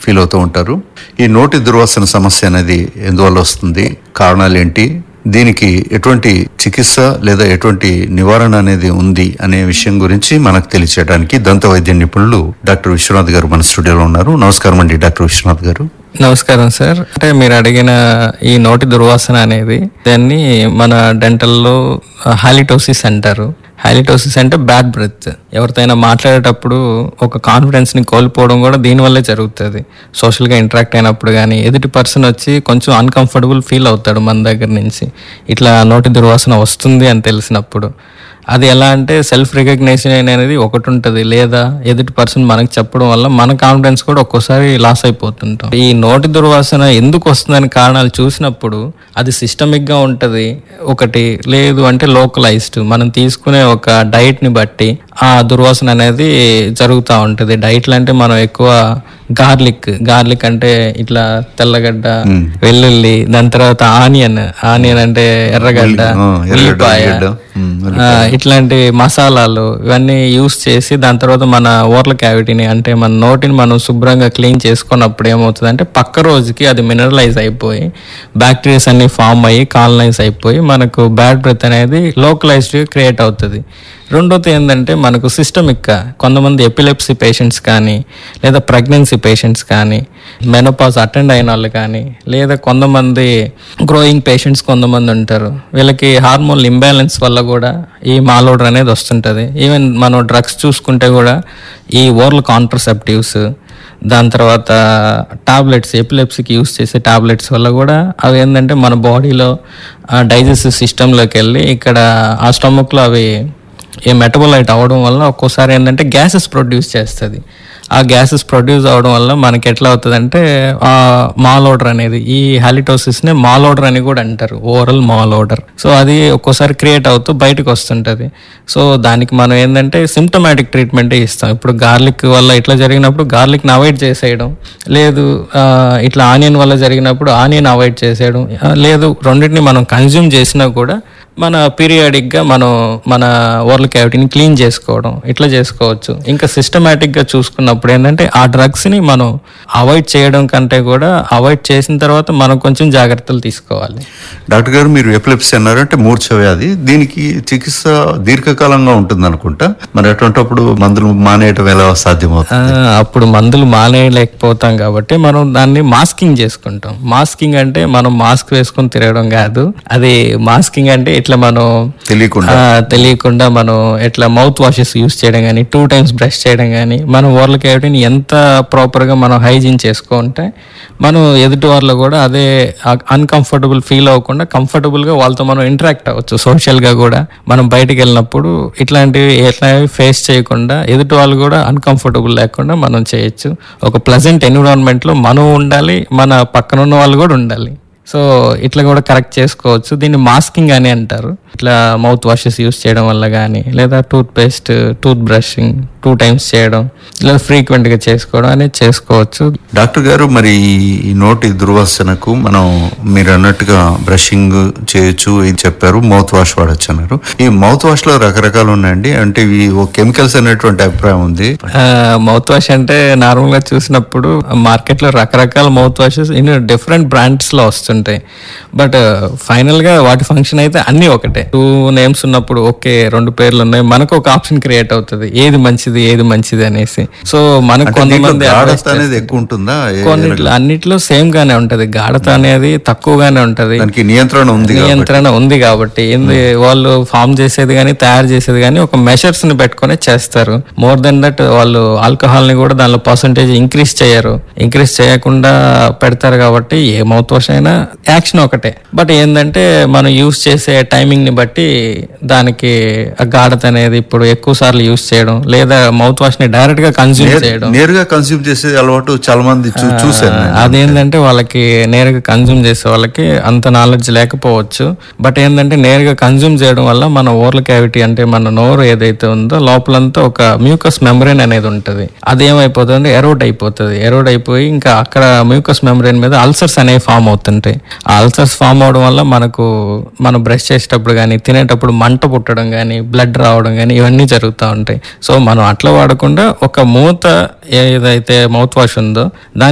Feel అవుతూ ఉంటారు ఈ నోటి దుర్వాసన సమస్య అనేది ఎందువల్ల వస్తుంది కారణాలు ఏంటి దీనికి ఎటువంటి చికిత్స లేదా ఎటువంటి నివారణ అనేది ఉంది అనే విషయం గురించి మనకు తెలియచేయడానికి దంత వైద్య నిపుణులు డాక్టర్ విశ్వనాథ్ గారు మన స్టూడియోలో ఉన్నారు నమస్కారం అండి డాక్టర్ విశ్వనాథ్ గారు నమస్కారం సార్ అంటే మీరు అడిగిన ఈ నోటి దుర్వాసన అనేది దాన్ని మన డెంటల్లో హాలిటోసిస్ అంటారు హాలిటోసిస్ అంటే బ్యాడ్ బ్రెత్ ఎవరితోనైనా మాట్లాడేటప్పుడు ఒక కాన్ఫిడెన్స్ ని కోల్పోవడం కూడా దీనివల్లే జరుగుతుంది సోషల్ గా ఇంటరాక్ట్ అయినప్పుడు కానీ ఎదుటి పర్సన్ వచ్చి కొంచెం అన్కంఫర్టబుల్ ఫీల్ అవుతాడు మన దగ్గర నుంచి ఇట్లా నోటి దుర్వాసన వస్తుంది అని తెలిసినప్పుడు అది ఎలా అంటే సెల్ఫ్ రికగ్నేషన్ అనేది ఒకటి ఉంటుంది లేదా ఎదుటి పర్సన్ మనకు చెప్పడం వల్ల మన కాన్ఫిడెన్స్ కూడా ఒక్కోసారి లాస్ అయిపోతుంటాం ఈ నోటి దుర్వాసన ఎందుకు వస్తుందని కారణాలు చూసినప్పుడు అది సిస్టమిక్ గా ఉంటది ఒకటి లేదు అంటే లోకలైజ్డ్ మనం తీసుకునే ఒక డైట్ ని బట్టి ఆ దుర్వాసన అనేది జరుగుతూ ఉంటది డైట్లు అంటే మనం ఎక్కువ గార్లిక్ గార్లిక్ అంటే ఇట్లా తెల్లగడ్డ వెల్లుల్లి దాని తర్వాత ఆనియన్ ఆనియన్ అంటే ఎర్రగడ్డ ఆ, ఎర్రగడ్డ, ఉల్లిపాయ ఉల్లిగడ్డ, ఉమ్, ఆ, ఇట్లాంటి మసాలాలు ఇవన్నీ యూస్ చేసి దాని తర్వాత మన ఓర్ల క్యావిటీని అంటే మన నోటిని మనం శుభ్రంగా క్లీన్ చేసుకున్నప్పుడు ఏమవుతుంది అంటే పక్క రోజుకి అది మినరలైజ్ అయిపోయి బ్యాక్టీరియాస్ అన్ని ఫామ్ అయ్యి కాలనైజ్ అయిపోయి మనకు బ్యాడ్ బ్రెత్ అనేది లోకలైజ్డ్ క్రియేట్ అవుతుంది రెండోది ఏంటంటే మనకు సిస్టమిక్గా కొంతమంది ఎపిలెప్సీ పేషెంట్స్ కానీ లేదా ప్రెగ్నెన్సీ పేషెంట్స్ కానీ మెనోపాజ్ అటెండ్ అయిన వాళ్ళు కానీ లేదా కొంతమంది గ్రోయింగ్ పేషెంట్స్ కొంతమంది ఉంటారు వీళ్ళకి హార్మోన్ ఇంబ్యాలెన్స్ వల్ల కూడా ఈ మాలోడర్ అనేది వస్తుంటుంది ఈవెన్ మనం డ్రగ్స్ చూసుకుంటే కూడా ఈ ఓరల్ కాంట్రసెప్టివ్స్ దాని తర్వాత టాబ్లెట్స్ ఎపిలెప్సీకి యూస్ చేసే టాబ్లెట్స్ వల్ల కూడా అవి ఏంటంటే మన బాడీలో డైజెస్టివ్ సిస్టంలోకి వెళ్ళి ఇక్కడ ఆ స్టమక్లో అవి ఈ మెటబోలైట్ అవ్వడం వల్ల ఒక్కోసారి ఏంటంటే గ్యాసెస్ ప్రొడ్యూస్ చేస్తుంది ఆ గ్యాసెస్ ప్రొడ్యూస్ అవడం వల్ల మనకి ఎట్లా అవుతుంది అంటే ఆ మాల్ ఓడర్ అనేది ఈ హాలిటోసిస్ ని మాల్ ఓడర్ అని కూడా అంటారు ఓరల్ మాల్ ఓడర్ సో అది ఒక్కోసారి క్రియేట్ అవుతూ బయటకు వస్తుంటది సో దానికి మనం ఏంటంటే సిమ్టమాటిక్ ట్రీట్మెంటే ఇస్తాం ఇప్పుడు గార్లిక్ వల్ల ఇట్లా జరిగినప్పుడు గార్లిక్ ని అవాయిడ్ చేసేయడం లేదు ఆ, ఇట్లా ఆనియన్ వల్ల జరిగినప్పుడు ఆనియన్ అవాయిడ్ చేసేయడం ఆ, లేదు రెండింటిని మనం కన్జ్యూమ్ చేసినా కూడా మన పీరియాడిక్ గా మనం మన ఓరల్ క్యావిటీని క్లీన్ చేసుకోవడం ఇట్లా చేసుకోవచ్చు ఇంకా సిస్టమేటిక్ గా చూసుకున్నప్పుడు ఏంటంటే ఆ డ్రగ్స్ ని మనం అవాయిడ్ చేయడం కంటే కూడా అవాయిడ్ చేసిన తర్వాత మనం కొంచెం జాగ్రత్తలు తీసుకోవాలి డాక్టర్ గారు మీరు ఎపిలెప్సీ అన్నారు అంటే మూర్ఛ వ్యాధి దీనికి చికిత్స దీర్ఘకాలంగా ఉంటుంది అనుకుంటా మరి అటువంటిప్పుడు మందులు మానేయటం ఎలా సాధ్యమవుతుంది ఆ, అప్పుడు మందులు మానేయలేకపోతాం కాబట్టి మనం దాన్ని మాస్కింగ్ చేసుకుంటాం మాస్కింగ్ అంటే మనం మాస్క్ వేసుకొని తిరగడం కాదు అది మాస్కింగ్ అంటే ఇట్లా మనం తెలియకుండా ఆ, తెలియకుండా మనం ఎట్లా మౌత్ వాషెస్ యూస్ చేయడం కానీ టూ టైమ్స్ బ్రష్ చేయడం కానీ మనం ఓరల్ క్యావిటీని ఎంత ప్రాపర్గా మనం హైజీన్ చేసుకుంటే మనం ఎదుటి వాళ్ళు కూడా అదే అన్కంఫర్టబుల్ ఫీల్ అవ్వకుండా కంఫర్టబుల్గా వాళ్ళతో మనం ఇంటరాక్ట్ అవ్వచ్చు సోషల్గా కూడా మనం బయటికి వెళ్ళినప్పుడు ఇట్లాంటివి ఎట్లాంటివి ఫేస్ చేయకుండా ఎదుటి వాళ్ళు కూడా అన్కంఫర్టబుల్ లేకుండా మనం చేయొచ్చు ఒక ప్లజెంట్ ఎన్విరాన్మెంట్లో మనం ఉండాలి మన పక్కన ఉన్న వాళ్ళు కూడా ఉండాలి సో ఇట్లా కూడా కరెక్ట్ చేసుకోవచ్చు దీన్ని మాస్కింగ్ అని అంటారు ఇట్లా మౌత్ వాషెస్ యూస్ చేయడం వల్ల కానీ లేదా toothpaste tooth brushing two times చేయడం లేదా frequent గా చేసుకోవడం అనేది చేసుకోవచ్చు డాక్టర్ గారు మరి ఈ నోటి దుర్వాసనకు మనం మీరు అన్నట్టుగా బ్రషింగ్ చేయొచ్చు ఇది చెప్పారు మౌత్ వాష్ వాడచ్చు అన్నారు ఈ మౌత్ వాష్ లో రకరకాలు ఉన్నాయండి అంటే ఇవి ఓ కెమికల్స్ అనేటువంటి అభిప్రాయం ఉంది మౌత్ వాష్ అంటే నార్మల్ గా చూసినప్పుడు మార్కెట్ లో రకరకాల mouthwashes in different brands లో వస్తుంటాయి బట్ ఫైనల్ గా వాటి ఫంక్షన్ అయితే అన్ని ఒకటే టూ నేమ్స్ ఉన్నప్పుడు ఓకే రెండు పేర్లు ఉన్నాయి మనకు ఒక ఆప్షన్ క్రియేట్ అవుతుంది ఏది మంచిది ఏది మంచిది అనేసి సో మనకు అంటే దీంట్లో కొంతమంది advice గాఢత అనేది ఎక్కువ ఉంటుందా ఏ- కొన్నిట్లో అన్నిట్లో సేమ్ గానే ఉంటది గాఢత అనేది తక్కువగానే ఉంటది దానికి నియంత్రణ ఉంది కాబట్టి. నియంత్రణ ఉంది కాబట్టి ఏంది వాళ్ళు ఫామ్ చేసేది కానీ తయారు చేసేది కానీ ఒక మెషర్స్ ని పెట్టుకొని చేస్తారు మోర్ దెన్ దట్ వాళ్ళు ఆల్కహాల్ ని కూడా దానిలో పర్సంటేజ్ ఇంక్రీజ్ చేయరు ఇంక్రీజ్ చేయకుండా పెడతారు కాబట్టి ఏ మౌత్ వాష్ అయినా యాక్షన్ ఒకటే బట్ ఏంటంటే మనం యూస్ చేసే టైమింగ్ ని బట్టి దానికి ఆ గాఢత అనేది ఇప్పుడు ఎక్కువ సార్లు యూస్ చేయడం లేదా మౌత్ వాష్ ని డైరెక్ట్ గా కన్స్యూమ్ చేయడం నేరుగా కన్స్యూమ్ చేసే అలవాటు చాలా మంది చూ- చూశాను నేను. అదేంటంటే వాళ్ళకి నేరుగా కన్జ్యూమ్ చేసే వాళ్ళకి అంత నాలెడ్జ్ లేకపోవచ్చు బట్ ఏంటంటే నేరుగా కన్జ్యూమ్ చేయడం వల్ల మన ఓరల్ క్యావిటీ అంటే మన నోరు ఏదైతే ఉందో లోపలంతా ఒక మ్యూకస్ మెమరీన్ అనేది ఉంటుంది అదేమైపోతుంది ఎరోడ్ అయిపోతుంది ఎరోడ్ అయిపోయి ఇంకా అక్కడ మ్యూకస్ మెమరీన్ మీద అల్సర్స్ అనేవి ఫామ్ అవుతుంటాయి ఆ అల్సర్స్ ఫామ్ అవడం వల్ల మనకు మనం బ్రష్ చేసేటప్పుడు కానీ తినేటప్పుడు మంట పుట్టడం కానీ బ్లడ్ రావడం కానీ ఇవన్నీ జరుగుతూ ఉంటాయి సో మనం అట్లా వాడకుండా ఒక మూత ఏదైతే మౌత్ వాష్ ఉందో దాన్ని